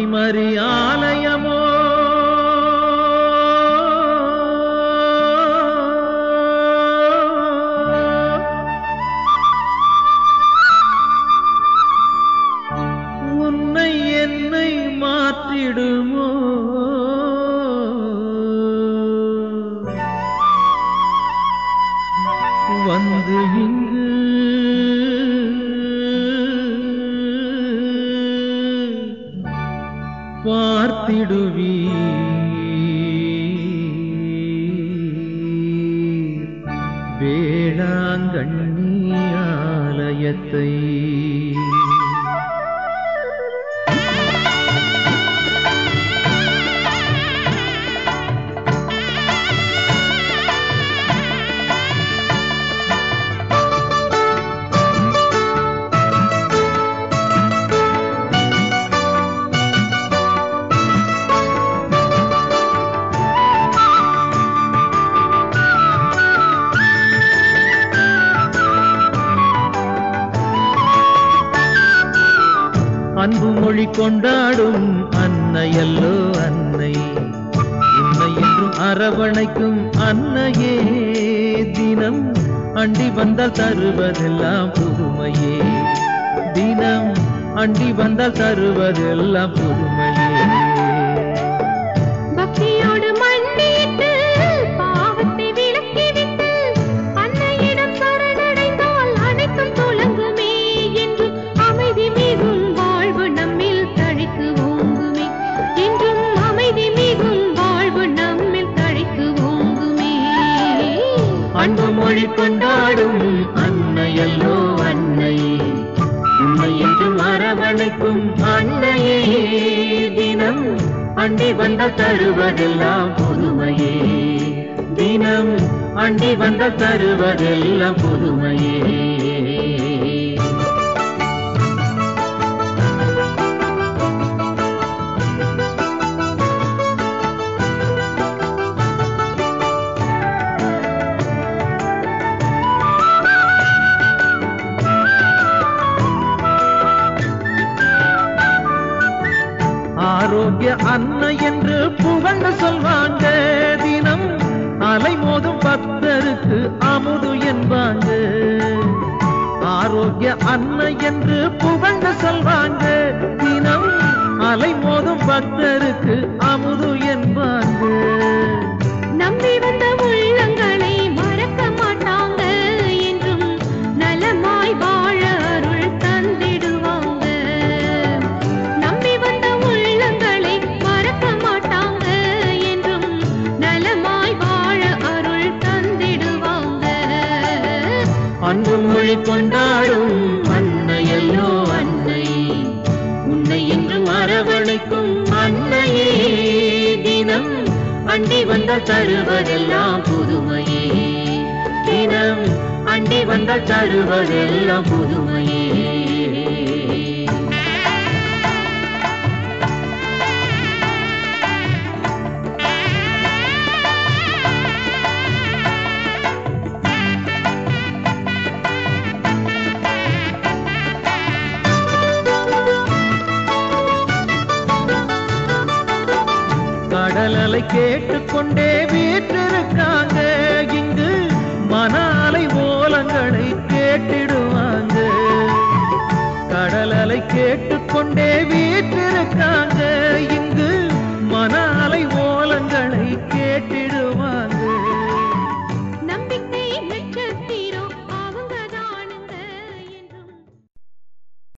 மணி ஆலயமோ உன்னை என்னை மாற்றிடுமோ வந்து இங்கு பார்த்திடுவீ வேளாங்கண்ணி ஆலயத்தை அன்பு மொழி கொண்டாடும் அன்னையல்லோ அன்னை உன்னை என்றும் அரவணைக்கும் அன்னையே தினம் அண்டி வந்தால் தருவதெல்லாம் புதுமையே தினம் அண்டி வந்தால் தருவதெல்லாம் புதுமையே பக்தியோடு மண்டியிட்டு பாவத்தை விலக்கிவிட்டு அன்னையிடம் சரணடைந்தால் அனைத்தும் துலங்குமே என்று அமைதி மிகும் வாழ்வு நம்மில் தழைத்து ஓங்குமே என்றும் அமைதி மிகும் வாழ்வு நம்மில் தழைத்து ஓங்குமே அன்பு மொழி கொண்டாடும் அன்னையல்லோ அன்னை உண்மை என்றும் அரவணைக்கும் அன்னையே தினம் அண்டி வந்த தருவதெல்லாம் புதுமையே தினம் அண்டி வந்த தருவதெல்லாம் புதுமையே ஆரோக்கிய அன்னை என்று புகழ்ந்து சொல்வாங்க தினம் அலைமோதும் பக்தருக்கு அமுது என்பாங்க ஆரோக்கிய அன்னை என்று புகழ்ந்து சொல்வாங்க தினம் அலைமோதும் பக்தருக்கு அமுது என்பாங்க நம்பி வந்த உள்ளங்களை மறக்க மாட்டாங்க என்றும் நலமாய் வாழ அருள் தந்திடுவாங்க நம்பி வந்த உள்ளங்களை மறக்க மாட்டாங்க என்றும் நலமாய் வாழ அருள் தந்திடுவாங்க அன்பு மொழி கொண்டாடும் அன்னையல்லோ அன்னை உன்னை என்றும் அரவணைக்கும் அன்னையே தினம் அண்டி வந்த தருவதெல்லாம் புதுமையே தினம் அண்டி வந்த தருவதெல்லாம் புதுமையே கடல் அலை கேட்டுக்கொண்டே வீற்றிருக்காங்க இங்கு மன அலை ஓலங்களை கேட்டிடுவாங்க கடல் அலை கேட்டுக்கொண்டே வீற்றிருக்காங்க